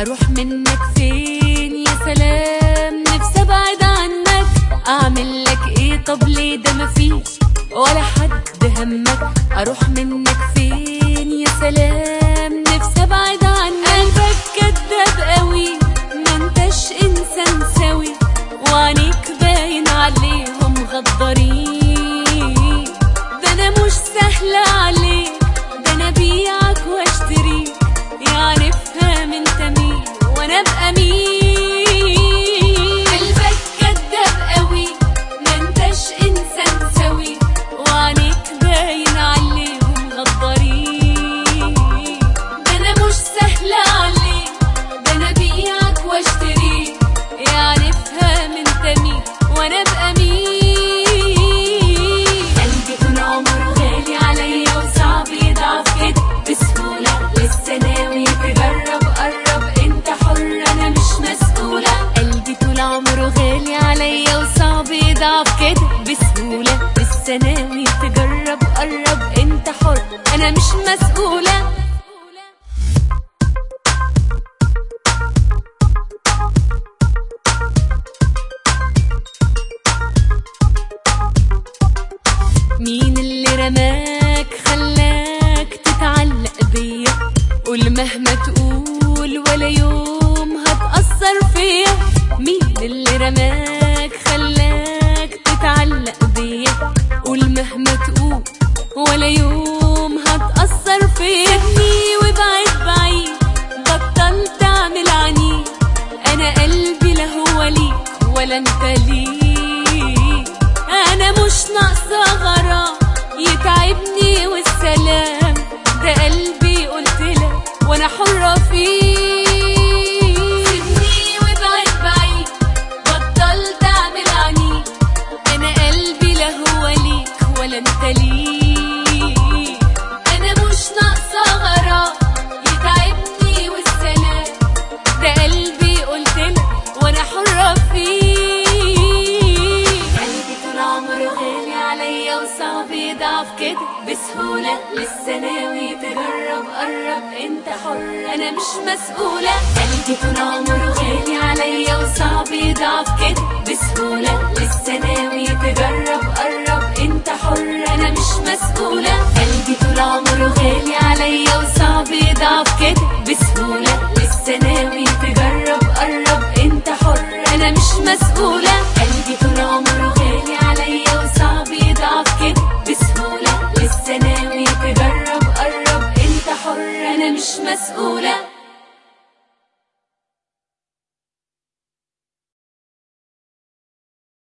اروح منك فين يا سلام نفسي ابعد عنك اعمل لك ايه طب ليه ده مفيش ولا حد همك اروح منك فين يا سلام نفسي ابعد عنك قلبك كداب قوي ما انتش انسان سوي وعينيك باين عليهم غدارين ده انا مش سهلة عليك ده انا بيعك واشتريك يعني افهم انت مين وانا ابقى مين قلبك كداب قوي ما انتش انسان سوي وعينيك باين عليهم غدارين ده انا مش سهلة عليك ده انا بيعك واشتريك يعني افهم انت مين وانا ابقى مين قلبي طول عمره غالي عليا وصعب يضعف كده بسهولة لسه ناوي تجرب قرب انت حر انا مش مسؤولة قلبي طول عمره غالي عليا وصعب يضعف كده بسهولة لسه ناوي تجرب قرب انت حر انا مش مسؤولة مين اللي رماك خلاك تتعلق بيا قول مهما تقول ولا يوم هتأثر فيا مين اللي رماك خلاك تتعلق بيا قول مهما تقول ولا يوم هتأثر فيا سيبني وابعد بعيد بطل تعمل عنيد انا قلبي لا هو ليك ولا انت ليك انا مش ناقصه غرام يتعبني والسلام ده قلبي قلت لك وانا حره فيه سيبني وابعد بعيد بطل تعمل عنيد انا قلبي لا هو ليك ولا انت ليك انا مش ناقصه غرام يتعبني والسلام ده قلبي قلت لك وانا حره فيه قلبي طول عمره غالي عليا وصعب يضعف كده بسهولة لسه ناوي تجرب قرب انت حر انا مش مسؤولة قلبي طول عمره غالي عليا وصعب يضعف كده بسهولة لسه ناوي تجرب قرب انت حر انا مش مسؤولة قلبي طول عمره غالي عليا وصعب يضعف كده بسهولة لسه ناوي تجرب قرب انت حر انا مش مسؤولة قلبي طول عمره غالي عليا وصعب يضعف كده بسهولة لسه ناوي تجرب قرب انت حر انا مش مسؤولة